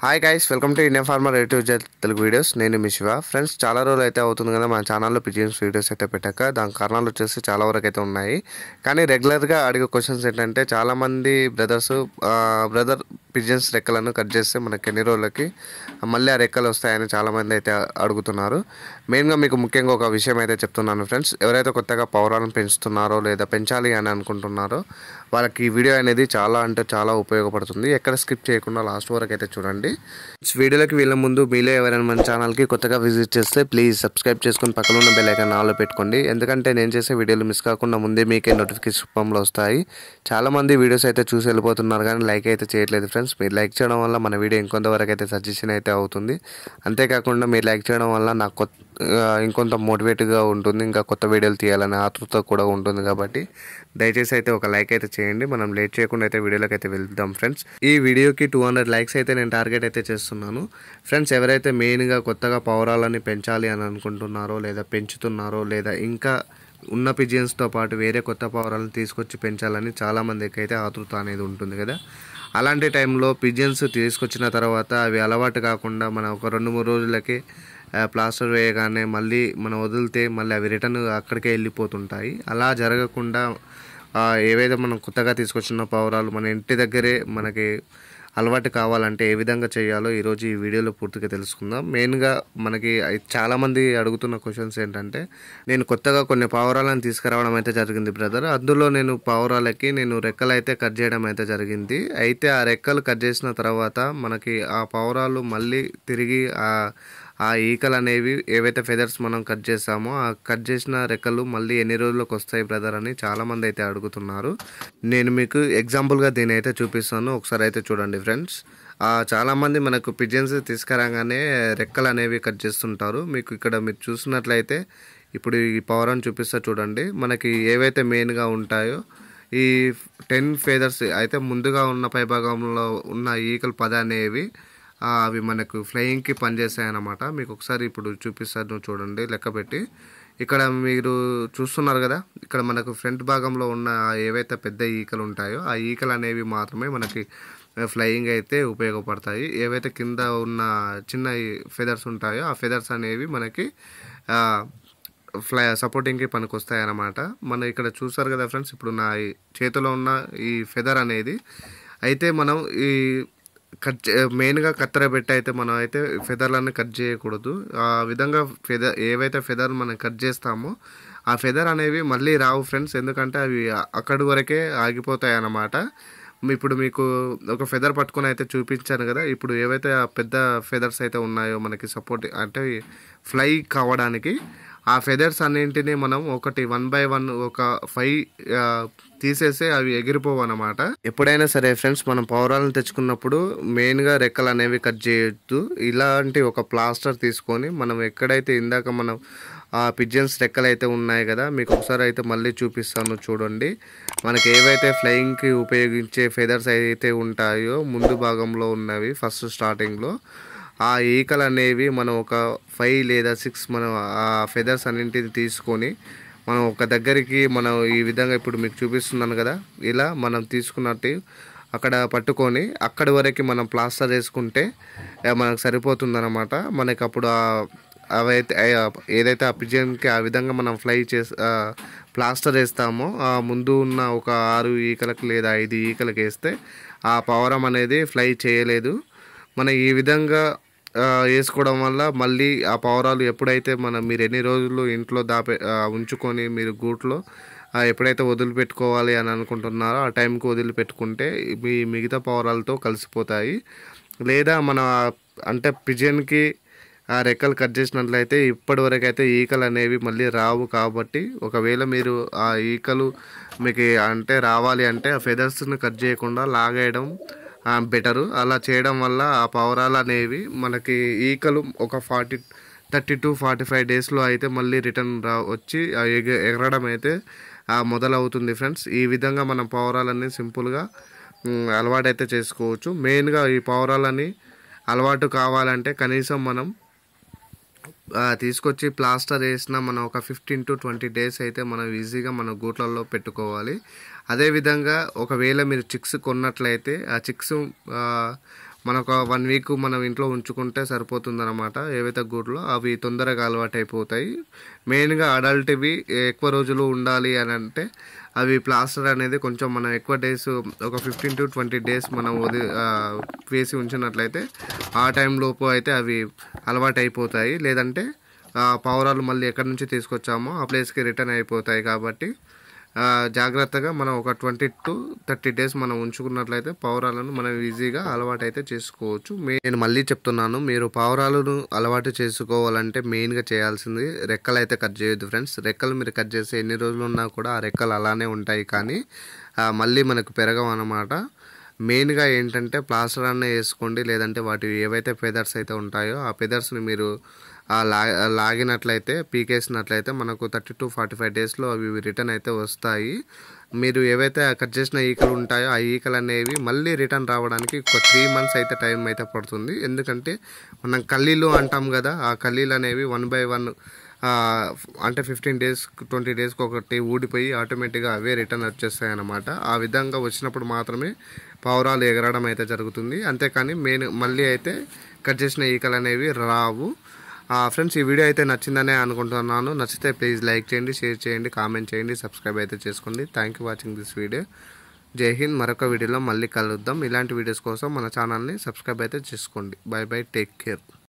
hi guys welcome to Indian farmer rate Telugu videos నేను మీ Shiva friends చాలా రోజులు అయితే అవుతుంది కదా మన ఛానల్లో పిజిఎన్స్ వీడియోస్ అయితే పెట్టాక దాని కారణాలు వచ్చేసి చాలా వరకు అయితే ఉన్నాయి కానీ రెగ్యులర్గా అడిగే క్వశ్చన్స్ ఏంటంటే చాలామంది బ్రదర్స్ బ్రదర్ పిజియన్స్ రెక్కలను కట్ చేస్తే మనకి ఎన్ని రోజులకి మళ్ళీ ఆ రెక్కలు వస్తాయని చాలామంది అయితే అడుగుతున్నారు మెయిన్గా మీకు ముఖ్యంగా ఒక విషయం అయితే చెప్తున్నాను ఫ్రెండ్స్ ఎవరైతే కొత్తగా పౌరాలను పెంచుతున్నారో లేదా పెంచాలి అని అనుకుంటున్నారో వాళ్ళకి ఈ వీడియో అనేది చాలా అంటే చాలా ఉపయోగపడుతుంది ఎక్కడ స్కిప్ చేయకుండా లాస్ట్ వరకు అయితే చూడండి వీడియోలోకి వెళ్ళే ముందు మీలో ఎవరైనా మన ఛానల్కి కొత్తగా విజిట్ చేస్తే ప్లీజ్ సబ్స్క్రైబ్ చేసుకుని పక్కన ఉన్న బెల్ ఐకాన్ ఆన్లో పెట్టుకోండి ఎందుకంటే నేను చేసే వీడియోలు మిస్ కాకుండా ముందే మీకే నోటిఫికేషన్ రూపంలో వస్తాయి చాలామంది వీడియోస్ అయితే చూసి వెళ్ళిపోతున్నారు కానీ లైక్ అయితే చేయట్లేదు ఫ్రెండ్స్ మీరు లైక్ చేయడం వల్ల మన వీడియో ఇంకొంతవరకు అయితే సజెషన్ అయితే అవుతుంది అంతేకాకుండా మీరు లైక్ చేయడం వల్ల నాకు కొత్త ఆ, ఇంకొంత మోటివేట్గా ఉంటుంది ఇంకా కొత్త వీడియోలు తీయాలనే ఆతృత కూడా ఉంటుంది కాబట్టి దయచేసి అయితే ఒక లైక్ అయితే చేయండి మనం లేట్ చేయకుండా అయితే వీడియోలోకి అయితే వెళ్దాం ఫ్రెండ్స్ ఈ వీడియోకి టూ హండ్రెడ్ లైక్స్ అయితే నేను టార్గెట్ అయితే చేస్తున్నాను ఫ్రెండ్స్ ఎవరైతే మెయిన్గా కొత్తగా పౌరాలని పెంచాలి అని అనుకుంటున్నారో లేదా పెంచుతున్నారో లేదా ఇంకా ఉన్న పిజియన్స్తో పాటు వేరే కొత్త పౌరాలను తీసుకొచ్చి పెంచాలని చాలామందికి అయితే ఆతృత అనేది ఉంటుంది కదా అలాంటి టైంలో పిజియన్స్ తీసుకొచ్చిన తర్వాత అవి అలవాటు కాకుండా మన ఒక రెండు మూడు రోజులకి ఆ, ప్లాస్టర్ వేయగానే మళ్ళీ మనం వదిలితే మళ్ళీ అవి రిటర్న్ అక్కడికే వెళ్ళిపోతుంటాయి అలా జరగకుండా ఆ, ఏవైతే మనం కొత్తగా తీసుకొచ్చిన పౌరాలు మన ఇంటి దగ్గరే మనకి అలవాటు కావాలంటే ఏ విధంగా చేయాలో ఈరోజు ఈ వీడియోలో పూర్తిగా తెలుసుకుందాం మెయిన్గా మనకి చాలామంది అడుగుతున్న క్వశ్చన్స్ ఏంటంటే నేను కొత్తగా కొన్ని పావురాలను తీసుకురావడం అయితే జరిగింది బ్రదర్ అందులో నేను పావురాలకి నేను రెక్కలు అయితే కట్ చేయడం అయితే జరిగింది అయితే ఆ రెక్కలు కట్ చేసిన తర్వాత మనకి ఆ పావురాలు మళ్ళీ తిరిగి ఆ ఆ ఈకలు అనేవి ఏవైతే ఫెదర్స్ మనం కట్ చేస్తామో ఆ కట్ చేసిన రెక్కలు మళ్ళీ ఎన్ని రోజులకు వస్తాయి బ్రదర్ అని చాలామంది అయితే అడుగుతున్నారు నేను మీకు ఎగ్జాంపుల్గా దీని అయితే చూపిస్తాను ఒకసారి అయితే చూడండి ఫ్రెండ్స్ చాలామంది మనకు పిజన్స్ తీసుకురాగానే రెక్కలు అనేవి కట్ చేస్తుంటారు మీకు ఇక్కడ మీరు చూసినట్లయితే ఇప్పుడు ఈ పవర్ అని చూపిస్తా చూడండి మనకి ఏవైతే మెయిన్గా ఉంటాయో ఈ టెన్ ఫేదర్స్ అయితే ముందుగా ఉన్న పైభాగంలో ఉన్న ఈకలు పద అనేవి ఆ, అవి మనకు ఫ్లయింగ్కి పనిచేస్తాయి అన్నమాట మీకు ఒకసారి ఇప్పుడు చూపిస్తాను చూడండి లెక్క పెట్టి ఇక్కడ మీరు చూస్తున్నారు కదా ఇక్కడ మనకు ఫ్రంట్ భాగంలో ఉన్న ఏవైతే పెద్ద ఈకలు ఉంటాయో ఆ ఈకలు అనేవి మాత్రమే మనకి ఫ్లయింగ్ అయితే ఉపయోగపడతాయి ఏవైతే కింద ఉన్న చిన్న ఫెదర్స్ ఉంటాయో ఆ ఫెదర్స్ అనేవి మనకి ఆ, ఫ్లై సపోర్టింగ్కి పనికొస్తాయి అన్నమాట మన ఇక్కడ చూసారు కదా ఫ్రెండ్స్ ఇప్పుడు నా ఈ చేతిలో ఉన్న ఈ ఫెదర్ అనేది అయితే మనం ఈ కట్ చే- మెయిన్గా కత్తెర పెట్టి అయితే మనం అయితే ఫెదర్లన్నీ కట్ చేయకూడదు ఆ విధంగా ఫెదర్ ఏవైతే ఫెదర్ మనం కట్ చేస్తామో ఆ ఫెదర్ అనేవి మళ్ళీ రావు ఫ్రెండ్స్ ఎందుకంటే అవి అక్కడి వరకే ఆగిపోతాయి అన్నమాట ఇప్పుడు మీకు ఒక ఫెదర్ పట్టుకొని అయితే చూపించాను కదా ఇప్పుడు ఏవైతే ఆ పెద్ద ఫెదర్స్ అయితే ఉన్నాయో మనకి సపోర్ట్ అంటే ఫ్లై కావడానికి ఆ ఫెదర్స్ అన్నింటినీ మనం ఒకటి వన్ బై వన్ ఒక ఫైవ్ తీసేసి అవి ఎగిరిపోవు అనమాట ఎప్పుడైనా సరే ఫ్రెండ్స్ మనం పౌరాలను తెచ్చుకున్నప్పుడు మెయిన్గా రెక్కలు అనేవి కట్ చేయొద్దు ఇలాంటి ఒక ప్లాస్టర్ తీసుకొని మనం ఎక్కడైతే ఇందాక మనం ఆ పిజన్స్ రెక్కలు అయితే ఉన్నాయి కదా మీకు ఒకసారి అయితే మళ్ళీ చూపిస్తాను చూడండి మనకి ఏవైతే ఫ్లయింగ్కి ఉపయోగించే ఫెదర్స్ అయితే ఉంటాయో ముందు భాగంలో ఉన్నవి ఫస్ట్ స్టార్టింగ్లో ఆ ఈకలు అనేవి మనం ఒక ఫైవ్ లేదా సిక్స్ మనం ఆ ఫెదర్స్ అన్నింటిని తీసుకొని మనం ఒక దగ్గరికి మనం ఈ విధంగా ఇప్పుడు మీకు చూపిస్తున్నాను కదా ఇలా మనం తీసుకున్నట్టు అక్కడ పట్టుకొని అక్కడి వరకు మనం ప్లాస్టర్ వేసుకుంటే ఆ, మనకు సరిపోతుందన్నమాట మనకి అప్పుడు ఆ అవైతే ఆ, ఏదైతే ఆ పిజన్కి ఆ విధంగా మనం ఫ్లై చేసి ఆ, ప్లాస్టర్ వేస్తామో ఆ ముందు ఉన్న ఒక ఆరు ఈకలకు లేదా ఐదు ఈకలకు వేస్తే ఆ పవరం అనేది ఫ్లై చేయలేదు మన ఈ విధంగా ఆ, వేసుకోవడం వల్ల మళ్ళీ ఆ పౌరాలు ఎప్పుడైతే మనం మీరు ఎన్ని రోజులు ఇంట్లో దాపే ఆ, ఉంచుకొని మీరు గూట్లో ఆ, ఎప్పుడైతే వదిలిపెట్టుకోవాలి అని అనుకుంటున్నారో ఆ టైంకి వదిలిపెట్టుకుంటే మీ మిగతా పౌరాలతో కలిసిపోతాయి లేదా మన అంటే పిజన్కి ఆ రెక్కలు కట్ చేసినట్లయితే ఇప్పటి వరకు అయితే ఈకలు అనేవి మళ్ళీ రావు కాబట్టి ఒకవేళ మీరు ఆ ఈకలు మీకు అంటే రావాలి అంటే ఆ ఫెదర్స్ని కట్ చేయకుండా లాగేయడం బెటరు అలా చేయడం వల్ల ఆ పవరాలు అనేవి మనకి ఈకలు ఒక forty thirty to forty five డేస్లో అయితే మళ్ళీ రిటర్న్ రా వచ్చి ఆ ఎగ ఎగరడం అయితే ఆ, మొదలవుతుంది ఫ్రెండ్స్ ఈ విధంగా మనం పవరాలన్నీ సింపుల్గా మ్, అలవాటైతే చేసుకోవచ్చు మెయిన్గా ఈ పవరాలని అలవాటు కావాలంటే కనీసం మనం ఆ, తీసుకొచ్చి ప్లాస్టర్ వేసిన మనం ఒక ఫిఫ్టీన్ టు ట్వంటీ డేస్ అయితే మనం ఈజీగా మన గూట్లలో పెట్టుకోవాలి అదేవిధంగా ఒకవేళ మీరు చిక్స్ కొన్నట్లయితే ఆ చిక్స్ మనకు వన్ వీక్ మనం ఇంట్లో ఉంచుకుంటే సరిపోతుందన్నమాట ఏవైతే గూడ్లు అవి తొందరగా అలవాటు అయిపోతాయి మెయిన్గా అడల్ట్వి ఎక్కువ రోజులు ఉండాలి అని అంటే అవి ప్లాస్టర్ అనేది కొంచెం మనం ఎక్కువ డేస్ ఒక ఫిఫ్టీన్ టు ట్వంటీ డేస్ మనం వది ఆ, వేసి ఉంచినట్లయితే ఆ టైం లోపు అయితే అవి అలవాటు అయిపోతాయి లేదంటే ఆ, పావురాలు మళ్ళీ ఎక్కడి నుంచి తీసుకొచ్చామో ఆ ప్లేస్కి రిటర్న్ అయిపోతాయి కాబట్టి ఆ, జాగ్రత్తగా మనం ఒక ట్వంటీ టు థర్టీ డేస్ మనం ఉంచుకున్నట్లయితే పావురాలను మనం ఈజీగా అలవాటు అయితే చేసుకోవచ్చు మే- నేను మళ్ళీ చెప్తున్నాను మీరు పావురాలను అలవాటు చేసుకోవాలంటే మెయిన్గా చేయాల్సింది రెక్కలు అయితే కట్ చేయొద్దు ఫ్రెండ్స్ రెక్కలు మీరు కట్ చేస్తే ఎన్ని రోజులు ఉన్నా కూడా ఆ రెక్కలు అలానే ఉంటాయి కానీ ఆ, మళ్ళీ మనకు పెరగవు అన్నమాట మెయిన్గా ఏంటంటే ప్లాస్టర్ అన్న వేసుకోండి లేదంటే వాటి ఏవైతే ఫెదర్స్ అయితే ఉంటాయో ఆ ఫెదర్స్ని మీరు ఆ లా లాగినట్లయితే పీకేసినట్లయితే మనకు థర్టీ టు ఫార్టీ ఫైవ్ డేస్లో అవి రిటర్న్ అయితే వస్తాయి మీరు ఏవైతే కట్ చేసిన ఈకలు ఉంటాయో ఆ ఈకలు అనేవి మళ్ళీ రిటర్న్ రావడానికి ఒక త్రీ మంత్స్ అయితే టైం అయితే పడుతుంది ఎందుకంటే మనం కల్లీలు అంటాం కదా ఆ కల్లీలు అనేవి వన్ బై వన్ అంటే ఫిఫ్టీన్ డేస్ ట్వంటీ డేస్కి ఒకటి ఊడిపోయి ఆటోమేటిక్గా అవే రిటర్న్ వచ్చేస్తాయి అన్నమాట ఆ విధంగా వచ్చినప్పుడు మాత్రమే పావురాలు ఎగరడం అయితే జరుగుతుంది అంతేకాని మెయిన్ మళ్ళీ అయితే కట్ చేసిన ఈకలు అనేవి రావు ఫ్రెండ్స్ ఈ వీడియో అయితే నచ్చిందనే అనుకుంటున్నాను నచ్చితే ప్లీజ్ లైక్ చేయండి షేర్ చేయండి కామెంట్ చేయండి సబ్స్క్రైబ్ అయితే చేసుకోండి thank you watching this video జై హింద్ మరొక వీడియోలో మళ్ళీ కలుద్దాం ఇలాంటి వీడియోస్ కోసం మన ఛానల్ని సబ్స్క్రైబ్ అయితే చేసుకోండి బై బై టేక్ కేర్